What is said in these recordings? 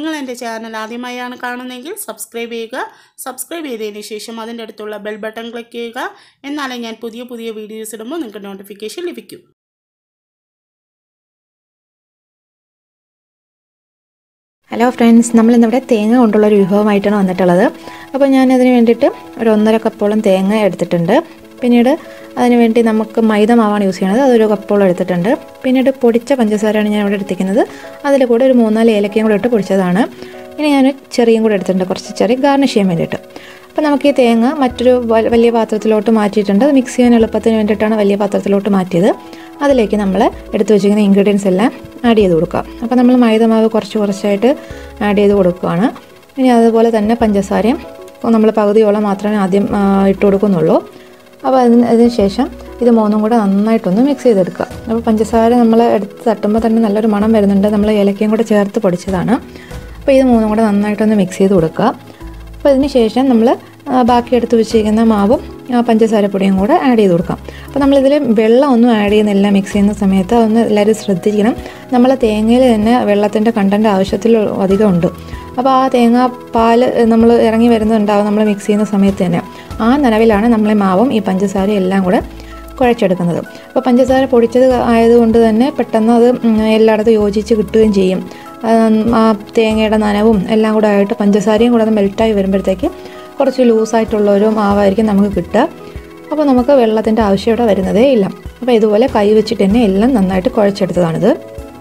നിങ്ങൾ എൻ്റെ ചാനൽ ആദ്യമായാണ് കാണുന്നതെങ്കിൽ സബ്സ്ക്രൈബ് ചെയ്യുക സബ്സ്ക്രൈബ് ചെയ്തതിന് ശേഷം അതിൻ്റെ അടുത്തുള്ള ബെൽ ബട്ടൺ ക്ലിക്ക് ചെയ്യുക എന്നാലേ ഞാൻ പുതിയ പുതിയ വീഡിയോസ് ഇടുമ്പോൾ നിങ്ങൾക്ക് നോട്ടിഫിക്കേഷൻ ലഭിക്കും ഹലോ ഫ്രണ്ട്സ് നമ്മളിന്നിവിടെ തേങ്ങ കൊണ്ടുള്ള ഒരു വിഭവമായിട്ടാണ് വന്നിട്ടുള്ളത് അപ്പോൾ ഞാൻ അതിന് വേണ്ടിയിട്ട് ഒരു ഒന്നര കപ്പോളം തേങ്ങ എടുത്തിട്ടുണ്ട് പിന്നീട് അതിന് വേണ്ടി നമുക്ക് മൈദ മാവാണ് യൂസ് ചെയ്യുന്നത് അതൊരു കപ്പോളം എടുത്തിട്ടുണ്ട് പിന്നീട് പൊടിച്ച പഞ്ചസാരയാണ് ഞാൻ ഇവിടെ എടുത്തിരിക്കുന്നത് അതിൽ കൂടെ ഒരു മൂന്നാല് ഏലക്കയും കൂടെ ഇട്ട് പൊടിച്ചതാണ് ഇനി ഞാൻ ചെറിയും കൂടെ എടുത്തിട്ടുണ്ട് കുറച്ച് ചെറിയ ഗാർണിഷ് ചെയ്യാൻ വേണ്ടിയിട്ട് അപ്പോൾ നമുക്ക് ഈ തേങ്ങ മറ്റൊരു വ- വലിയ പാത്രത്തിലോട്ട് മാറ്റിയിട്ടുണ്ട് അത് മിക്സ് ചെയ്യാൻ എളുപ്പത്തിന് വേണ്ടിയിട്ടാണ് വലിയ പാത്രത്തിലോട്ട് മാറ്റിയത് അതിലേക്ക് നമ്മൾ എടുത്തു വെച്ചിരിക്കുന്ന ഇൻഗ്രീഡിയൻസ് എല്ലാം ആഡ് ചെയ്ത് കൊടുക്കുക അപ്പോൾ നമ്മൾ മൈദമാവ് കുറച്ച് കുറച്ചായിട്ട് ആഡ് ചെയ്ത് കൊടുക്കുകയാണ് ഇനി അതുപോലെ തന്നെ പഞ്ചസാരയും നമ്മൾ പകുതിയോളം മാത്രമേ ആദ്യം ആ, ഇട്ട് കൊടുക്കുന്നുള്ളൂ അപ്പോൾ അതിന് അതിന് ശേഷം ഇത് മൂന്നും കൂടെ നന്നായിട്ടൊന്ന് മിക്സ് ചെയ്തെടുക്കുക അപ്പോൾ പഞ്ചസാര നമ്മൾ എടുത്ത് തട്ടുമ്പോൾ തന്നെ നല്ലൊരു മണം വരുന്നുണ്ട് നമ്മൾ ഏലക്കയും കൂടെ ചേർത്ത് പൊടിച്ചതാണ് അപ്പോൾ ഇത് മൂന്നും കൂടെ നന്നായിട്ടൊന്ന് മിക്സ് ചെയ്ത് കൊടുക്കുക അപ്പോൾ ഇതിന് ശേഷം നമ്മൾ ബാക്കി എടുത്ത് വെച്ചിരിക്കുന്ന മാവും ആ, പഞ്ചസാരപ്പൊടിയും കൂടെ ആഡ് ചെയ്ത് കൊടുക്കാം അപ്പോൾ നമ്മളിതിൽ വെള്ളം ഒന്നും ആഡ് ചെയ്യുന്നില്ല മിക്സ് ചെയ്യുന്ന സമയത്ത് അതൊന്ന് എല്ലാവരും ശ്രദ്ധിക്കണം നമ്മൾ തേങ്ങയിൽ തന്നെ വെള്ളത്തിൻ്റെ കണ്ടൻറ്റ് ആവശ്യത്തിൽ അധികം ഉണ്ട് അപ്പോൾ ആ തേങ്ങ പാൽ നമ്മൾ ഇറങ്ങി വരുന്നുണ്ടാവും നമ്മൾ മിക്സ് ചെയ്യുന്ന സമയത്ത് തന്നെ ആ നനവിലാണ് നമ്മളെ മാവും ഈ പഞ്ചസാരയും എല്ലാം കൂടെ കുഴച്ചെടുക്കുന്നത് അപ്പോൾ പഞ്ചസാര പൊടിച്ചത് ആയതുകൊണ്ട് തന്നെ പെട്ടെന്ന് അത് ഉം, എല്ലായിടത്തും യോജിച്ച് കിട്ടുകയും ചെയ്യും ആ, ആ തേങ്ങയുടെ നനവും എല്ലാം കൂടെ ആയിട്ട് പഞ്ചസാരയും കൂടെ അത് മെൽറ്റായി വരുമ്പോഴത്തേക്ക് കുറച്ച് ലൂസായിട്ടുള്ള ഒരു മാവായിരിക്കും നമുക്ക് കിട്ടുക അപ്പോൾ നമുക്ക് വെള്ളത്തിൻ്റെ ആവശ്യം ഇവിടെ വരുന്നതേ ഇല്ല അപ്പോൾ ഇതുപോലെ കൈ വെച്ചിട്ട് തന്നെ എല്ലാം നന്നായിട്ട് കുഴച്ചെടുത്തതാണിത്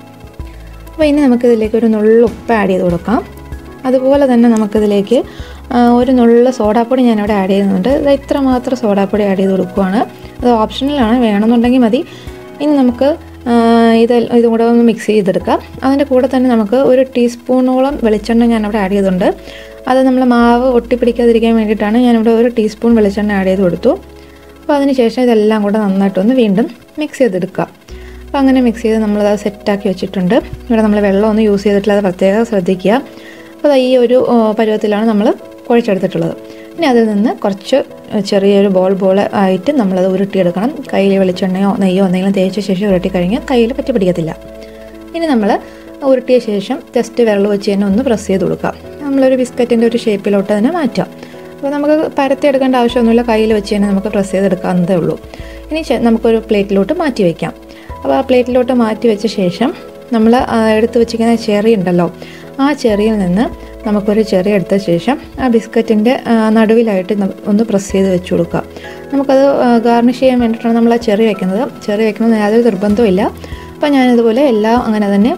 അപ്പോൾ ഇനി നമുക്കിതിലേക്ക് ഒരു നുള്ളു ഉപ്പ് ആഡ് ചെയ്ത് കൊടുക്കാം അതുപോലെ തന്നെ നമുക്കിതിലേക്ക് ആ, ഒരു നുള്ള സോഡാപ്പൊടി ഞാനിവിടെ ആഡ് ചെയ്യുന്നുണ്ട് ഇത് ഇത്ര മാത്രം സോഡാപ്പൊടി ആഡ് ചെയ്ത് കൊടുക്കുവാണ് അത് ഓപ്ഷണലാണ് വേണമെന്നുണ്ടെങ്കിൽ മതി ഇനി നമുക്ക് ആ, ഇത് ഇതും കൂടെ ഒന്ന് മിക്സ് ചെയ്തെടുക്കാം അതിൻ്റെ കൂടെ തന്നെ നമുക്ക് ഒരു ടീസ്പൂണോളം വെളിച്ചെണ്ണ ഞാനിവിടെ ആഡ് ചെയ്തിട്ടുണ്ട് അത് നമ്മൾ മാവ് ഒട്ടിപ്പിടിക്കാതിരിക്കാൻ വേണ്ടിയിട്ടാണ് ഞാനിവിടെ ഒരു ടീസ്പൂൺ വെളിച്ചെണ്ണ ആഡ് ചെയ്ത് കൊടുത്തു അപ്പോൾ അതിന് ശേഷം ഇതെല്ലാം കൂടെ നന്നായിട്ടൊന്ന് വീണ്ടും മിക്സ് ചെയ്തെടുക്കുക അപ്പോൾ അങ്ങനെ മിക്സ് ചെയ്ത് നമ്മളത് സെറ്റാക്കി വെച്ചിട്ടുണ്ട് ഇവിടെ നമ്മൾ വെള്ളമൊന്നും യൂസ് ചെയ്തിട്ടില്ല അത് പ്രത്യേകം ശ്രദ്ധിക്കുക അപ്പോൾ ദാ ഈ ഒരു ഓ, പരുവത്തിലാണ് നമ്മൾ കുഴച്ചെടുത്തിട്ടുള്ളത് ഇനി അതിൽ നിന്ന് കുറച്ച് ചെറിയൊരു ബോൾ ബോൾ ആയിട്ട് നമ്മളത് ഉരുട്ടിയെടുക്കണം കയ്യിൽ വെളിച്ചെണ്ണയോ നെയ്യോ എന്തെങ്കിലും തേച്ച ശേഷം ഉരുട്ടി കഴിഞ്ഞാൽ കയ്യിൽ പറ്റി പിടിക്കത്തില്ല ഇനി നമ്മൾ ഉരുട്ടിയ ശേഷം ജസ്റ്റ് വിരൽ വെച്ച് തന്നെ ഒന്ന് പ്രസ് ചെയ്ത് കൊടുക്കുക നമ്മളൊരു ബിസ്ക്കറ്റിൻ്റെ ഒരു ഷേപ്പിലോട്ട് തന്നെ മാറ്റാം അപ്പോൾ നമുക്ക് പരത്തിയെടുക്കേണ്ട ആവശ്യമൊന്നുമില്ല കയ്യിൽ വെച്ച് തന്നെ നമുക്ക് പ്രസ് ചെയ്തെടുക്കാവുന്നതേ ഉള്ളൂ ഇനി ശേ- നമുക്കൊരു പ്ലേറ്റിലോട്ട് മാറ്റി വയ്ക്കാം അപ്പോൾ ആ പ്ലേറ്റിലോട്ട് മാറ്റി വെച്ച ശേഷം നമ്മൾ എടുത്ത് വെച്ചിരിക്കുന്ന ചെറി ഉണ്ടല്ലോ ആ ചെറിയിൽ നിന്ന് നമുക്കൊരു ചെറി എടുത്ത ശേഷം ആ ബിസ്ക്കറ്റിൻ്റെ നടുവിലായിട്ട് ന- ഒന്ന് പ്രസ് ചെയ്ത് വെച്ച് കൊടുക്കുക നമുക്കത് ഗാർണിഷ് ചെയ്യാൻ വേണ്ടിയിട്ടാണ് നമ്മൾ ആ ചെറി വെക്കുന്നത് ചെറി വെക്കണമെന്ന് യാതൊരു നിർബന്ധമില്ല അപ്പോൾ ഞാനിതുപോലെ എല്ലാം അങ്ങനെ തന്നെ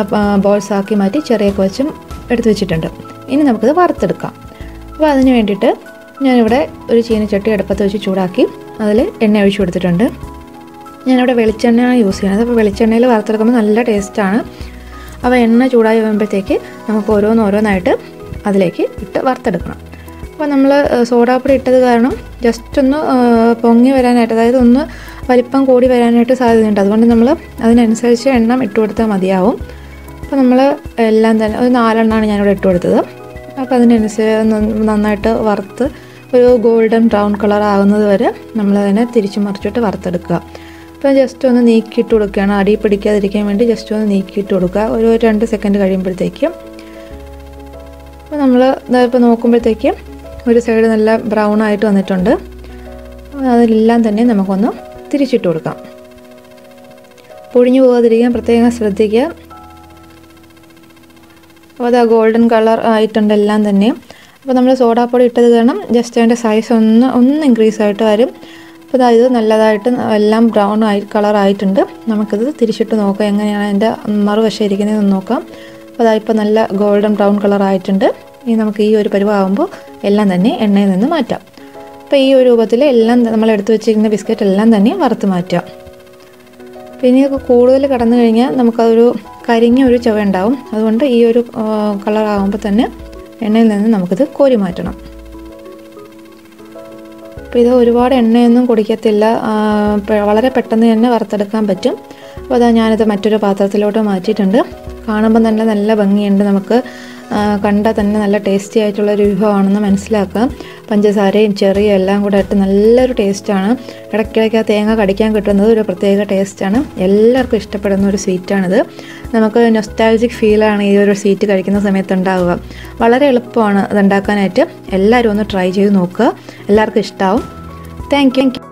ബോൾസ് ആക്കി മാറ്റി ചെറിയൊക്കെ വെച്ചും എടുത്ത് വെച്ചിട്ടുണ്ട് ഇനി നമുക്കത് വറുത്തെടുക്കാം അപ്പോൾ അതിന് വേണ്ടിയിട്ട് ഞാനിവിടെ ഒരു ചീനച്ചട്ടി അടുപ്പത്ത് വെച്ച് ചൂടാക്കി അതിൽ എണ്ണ ഒഴിച്ചു കൊടുത്തിട്ടുണ്ട് ഞാനിവിടെ വെളിച്ചെണ്ണയാണ് യൂസ് ചെയ്യുന്നത് അപ്പോൾ വെളിച്ചെണ്ണയിൽ വറുത്തെടുക്കുമ്പോൾ നല്ല ടേസ്റ്റാണ് അപ്പോൾ എണ്ണ ചൂടായി വരുമ്പോഴത്തേക്ക് നമുക്ക് ഓരോന്ന് ഓരോന്നായിട്ട് അതിലേക്ക് ഇട്ട് വറുത്തെടുക്കണം അപ്പോൾ നമ്മൾ സോഡാപ്പൊടി ഇട്ടത് കാരണം ജസ്റ്റ് ഒന്ന് ആ, പൊങ്ങി വരാനായിട്ട് അതായത് ഒന്ന് വലിപ്പം കൂടി വരാനായിട്ട് സാധ്യതയുണ്ട് അതുകൊണ്ട് നമ്മൾ അതിനനുസരിച്ച് എണ്ണ ഇട്ട് കൊടുത്താൽ മതിയാവും അപ്പോൾ നമ്മൾ എല്ലാം തന്നെ ഒരു നാലെണ്ണമാണ് ഞാനിവിടെ ഇട്ട് കൊടുത്തത് അപ്പോൾ അതിനനുസരിച്ച് നന്ന- നന്നായിട്ട് വറുത്ത് ഒരു ഗോൾഡൻ ബ്രൗൺ കളർ ആകുന്നത് വരെ നമ്മൾ അതിനെ തിരിച്ചു മറിച്ചിട്ട് വറുത്തെടുക്കുക അപ്പോൾ ജസ്റ്റ് ഒന്ന് നീക്കിയിട്ട് കൊടുക്കുകയാണ് അടി പിടിക്കാതിരിക്കാൻ വേണ്ടി ജസ്റ്റ് ഒന്ന് നീക്കിയിട്ട് കൊടുക്കുക ഒരു രണ്ട് സെക്കൻഡ് കഴിയുമ്പോഴത്തേക്കും അപ്പോൾ നമ്മൾ ഇപ്പോൾ നോക്കുമ്പോഴത്തേക്കും ഒരു സൈഡ് നല്ല ബ്രൗൺ ആയിട്ട് വന്നിട്ടുണ്ട് അതെല്ലാം തന്നെ നമുക്കൊന്ന് തിരിച്ചിട്ട് കൊടുക്കാം പൊടിഞ്ഞു പോകാതിരിക്കാൻ പ്രത്യേകം ശ്രദ്ധിക്കുക അപ്പോൾ അത് ഗോൾഡൻ കളർ ആയിട്ടുണ്ട് എല്ലാം തന്നെ അപ്പോൾ നമ്മൾ സോഡാപ്പൊടി ഇട്ടത് കാരണം ജസ്റ്റ് അതിൻ്റെ സൈസ് ഒന്ന് ഒന്ന് ഇൻക്രീസ് ആയിട്ട് വരും അപ്പോൾ ദാ ഇത് നല്ലതായിട്ട് എല്ലാം ബ്രൗൺ ആയി കളർ ആയിട്ടുണ്ട് നമുക്കിത് തിരിച്ചിട്ട് നോക്കാം എങ്ങനെയാണ് അതിൻ്റെ മറുവശം ഇരിക്കുന്നതെന്ന് നോക്കാം അപ്പോൾ അതാ ഇപ്പോൾ നല്ല ഗോൾഡൻ ബ്രൗൺ കളർ ആയിട്ടുണ്ട് ഇനി നമുക്ക് ഈ ഒരു പരുവാകുമ്പോൾ എല്ലാം തന്നെ എണ്ണയിൽ നിന്ന് മാറ്റാം അപ്പോൾ ഈ ഒരു രൂപത്തിൽ എല്ലാം നമ്മൾ എടുത്തു വെച്ചിരിക്കുന്ന ബിസ്ക്കറ്റ് എല്ലാം തന്നെ വറുത്ത് മാറ്റാം പിന്നെ ഇതൊക്കെ കൂടുതൽ കടന്നു കഴിഞ്ഞാൽ നമുക്കതൊരു കരിഞ്ഞ ഒരു ചുവ ഉണ്ടാവും അതുകൊണ്ട് ഈ ഒരു കളർ ആകുമ്പോൾ തന്നെ എണ്ണയിൽ നിന്ന് നമുക്കിത് കോരി മാറ്റണം അപ്പോൾ ഇത് ഒരുപാട് എണ്ണയൊന്നും കുടിക്കത്തില്ല ആ, പെ- വളരെ പെട്ടെന്ന് തന്നെ വറുത്തെടുക്കാൻ പറ്റും അപ്പോൾ അതാ ഞാനിത് മറ്റൊരു പാത്രത്തിലോട്ട് മാറ്റിയിട്ടുണ്ട് കാണുമ്പോൾ തന്നെ നല്ല ഭംഗിയുണ്ട് നമുക്ക് കണ്ടാൽ തന്നെ നല്ല ടേസ്റ്റി ആയിട്ടുള്ള ഒരു വിഭവമാണെന്ന് മനസ്സിലാക്കാം പഞ്ചസാരയും ചെറിയും എല്ലാം കൂടെ ഇട്ട് നല്ലൊരു ടേസ്റ്റാണ് ഇടയ്ക്കിടയ്ക്ക് ആ തേങ്ങ കടിക്കാൻ കിട്ടുന്നത് ഒരു പ്രത്യേക ടേസ്റ്റാണ് എല്ലാവർക്കും ഇഷ്ടപ്പെടുന്ന ഒരു സ്വീറ്റാണിത് നമുക്ക് നൊസ്റ്റാലജിക് ഫീലാണ് ഈ ഒരു സ്വീറ്റ് കഴിക്കുന്ന സമയത്ത് ഉണ്ടാവുക വളരെ എളുപ്പമാണ് അത് ഉണ്ടാക്കാനായിട്ട് എല്ലാവരും ഒന്ന് ട്രൈ ചെയ്ത് നോക്കുക എല്ലാവർക്കും ഇഷ്ടമാവും താങ്ക് യു